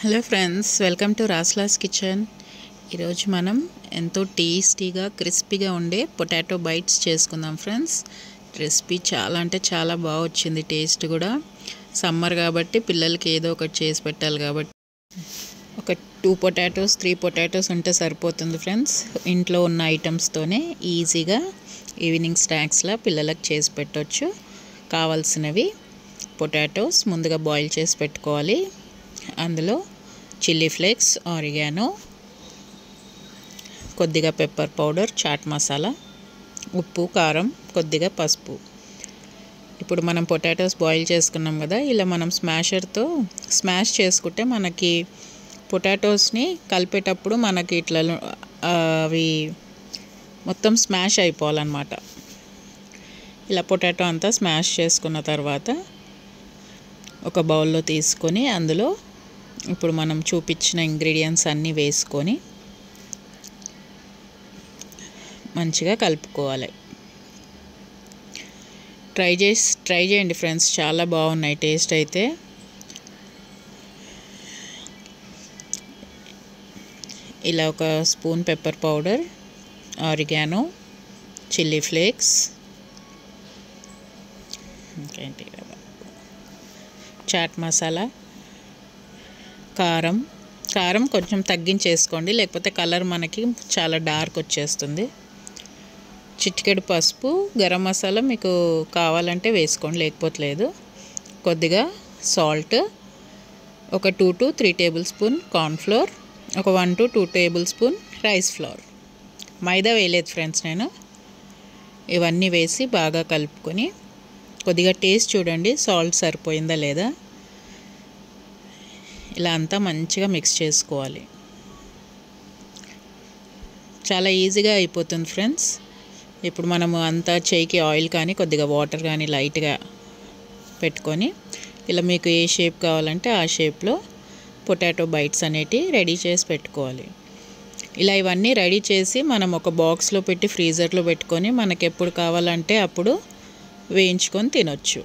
hello friends welcome to రాస్లాస్ kitchen ఈరోజు మనం ఎంతో టేస్టీగా క్రిస్పీగా ఉండే పొటాటో బైట్స్ చేసుకుందాం ఫ్రెండ్స్ రెసిపీ చాలా అంటే చాలా బాగా వచ్చింది టేస్ట్ కూడా సమ్మర్ కాబట్టి పిల్లలకి ఏదో ఒకటి చేసి పెట్టాలి కాబట్టి ఒక టూ పొటాటోస్ త్రీ పొటాటోస్ ఉంటే సరిపోతుంది ఫ్రెండ్స్ ఇంట్లో ఉన్న ఐటమ్స్తోనే ఈజీగా ఈవినింగ్ స్నాక్స్లా పిల్లలకు చేసి పెట్టవచ్చు కావాల్సినవి పొటాటోస్ ముందుగా బాయిల్ చేసి పెట్టుకోవాలి అందులో చిల్లీ ఫ్లేక్స్ ఆరిగానో కొద్దిగా పెప్పర్ పౌడర్ చాట్ మసాలా ఉప్పు కారం కొద్దిగా పసుపు ఇప్పుడు మనం పొటాటోస్ బాయిల్ చేసుకున్నాం కదా ఇలా మనం స్మాషర్తో స్మాష్ చేసుకుంటే మనకి పొటాటోస్ని కలిపేటప్పుడు మనకి ఇట్లా అవి మొత్తం స్మాష్ అయిపోవాలన్నమాట ఇలా పొటాటో అంతా స్మాష్ చేసుకున్న తర్వాత ఒక బౌల్లో తీసుకొని అందులో ఇప్పుడు మనం చూపించిన ఇంగ్రీడియంట్స్ అన్నీ వేసుకొని మంచిగా కలుపుకోవాలి ట్రై చేసి ట్రై చేయండి ఫ్రెండ్స్ చాలా బాగున్నాయి టేస్ట్ అయితే ఇలా ఒక spoon pepper powder oregano chilli flakes ఇంకేంటి చాట్ మసాలా కారం కారం కొంచెం తగ్గించేసుకోండి లేకపోతే కలర్ మనకి చాలా డార్క్ వచ్చేస్తుంది చిటికెడు పసుపు గరం మసాలా మీకు కావాలంటే వేసుకోండి లేకపోతే లేదు కొద్దిగా సాల్ట్ ఒక two to three tablespoon cornflour ఒక one to two tablespoon rice flour maida వేయలేదు ఫ్రెండ్స్ నేను ఇవన్నీ వేసి బాగా కలుపుకొని కొద్దిగా టేస్ట్ చూడండి సాల్ట్ సరిపోయిందా లేదా ఇలా అంతా మంచిగా మిక్స్ చేసుకోవాలి చాలా ఈజీగా అయిపోతుంది ఫ్రెండ్స్ ఇప్పుడు మనము అంతా చేయికి ఆయిల్ కానీ కొద్దిగా వాటర్ కానీ లైట్గా పెట్టుకొని ఇలా మీకు ఏ షేప్ కావాలంటే ఆ షేప్లో పొటాటో బైట్స్ అనేటివి రెడీ చేసి పెట్టుకోవాలి ఇలా ఇవన్నీ రెడీ చేసి మనం ఒక బాక్స్లో పెట్టి ఫ్రీజర్లో పెట్టుకొని మనకి ఎప్పుడు కావాలంటే అప్పుడు వేయించుకొని తినొచ్చు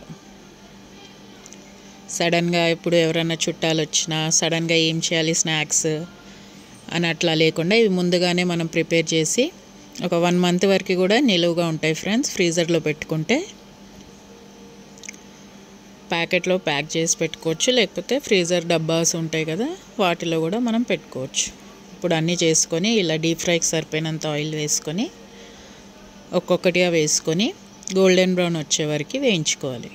సడన్గా ఇప్పుడు ఎవరైనా చుట్టాలు వచ్చినా సడన్గా ఏం చేయాలి స్నాక్స్ అని అట్లా లేకుండా ఇవి ముందుగానే మనం ప్రిపేర్ చేసి ఒక వన్ మంత్ వరకు కూడా నిలువుగా ఉంటాయి ఫ్రెండ్స్ ఫ్రీజర్లో పెట్టుకుంటే ప్యాకెట్లో ప్యాక్ చేసి పెట్టుకోవచ్చు లేకపోతే ఫ్రీజర్ డబ్బాస్ ఉంటాయి కదా వాటిలో కూడా మనం పెట్టుకోవచ్చు ఇప్పుడు అన్నీ చేసుకొని ఇలా డీప్ ఫ్రైకి సరిపోయినంత ఆయిల్ వేసుకొని ఒక్కొక్కటిగా వేసుకొని గోల్డెన్ బ్రౌన్ వచ్చే వరకు వేయించుకోవాలి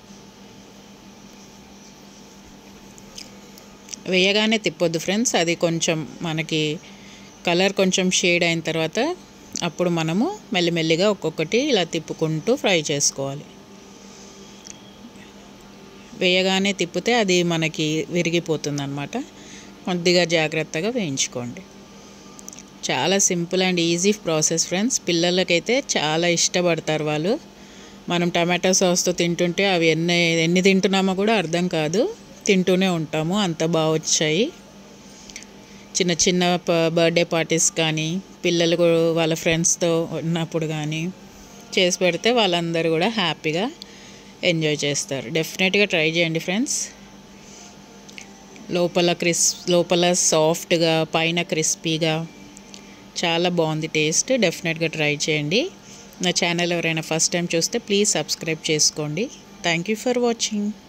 వేయగానే తిప్పొద్దు ఫ్రెండ్స్ అది కొంచెం మనకి కలర్ కొంచెం షేడ్ అయిన తర్వాత అప్పుడు మనము మెల్లిమెల్లిగా ఒక్కొక్కటి ఇలా తిప్పుకుంటూ ఫ్రై చేసుకోవాలి వేయగానే తిప్పితే అది మనకి విరిగిపోతుంది అనమాట కొద్దిగా జాగ్రత్తగా వేయించుకోండి చాలా simple and easy process friends పిల్లలకైతే చాలా ఇష్టపడతారు వాళ్ళు మనం టమాటో సాస్తో తింటుంటే అవి ఎన్ని ఎన్ని తింటున్నామో కూడా అర్థం కాదు తింటూనే ఉంటాము అంత బాగా వచ్చాయి చిన్న చిన్న బర్త్డే పార్టీస్ కానీ పిల్లలు వాళ్ళ ఫ్రెండ్స్తో ఉన్నప్పుడు కానీ చేసి పెడితే వాళ్ళందరూ కూడా హ్యాపీగా ఎంజాయ్ చేస్తారు డెఫినెట్గా ట్రై చేయండి ఫ్రెండ్స్ లోపల క్రిస్ లోపల సాఫ్ట్గా పైన క్రిస్పీగా చాలా బాగుంది టేస్ట్ డెఫినెట్గా ట్రై చేయండి నా ఛానల్ ఎవరైనా ఫస్ట్ టైం చూస్తే ప్లీజ్ సబ్స్క్రైబ్ చేసుకోండి థ్యాంక్ యూ ఫర్ వాచింగ్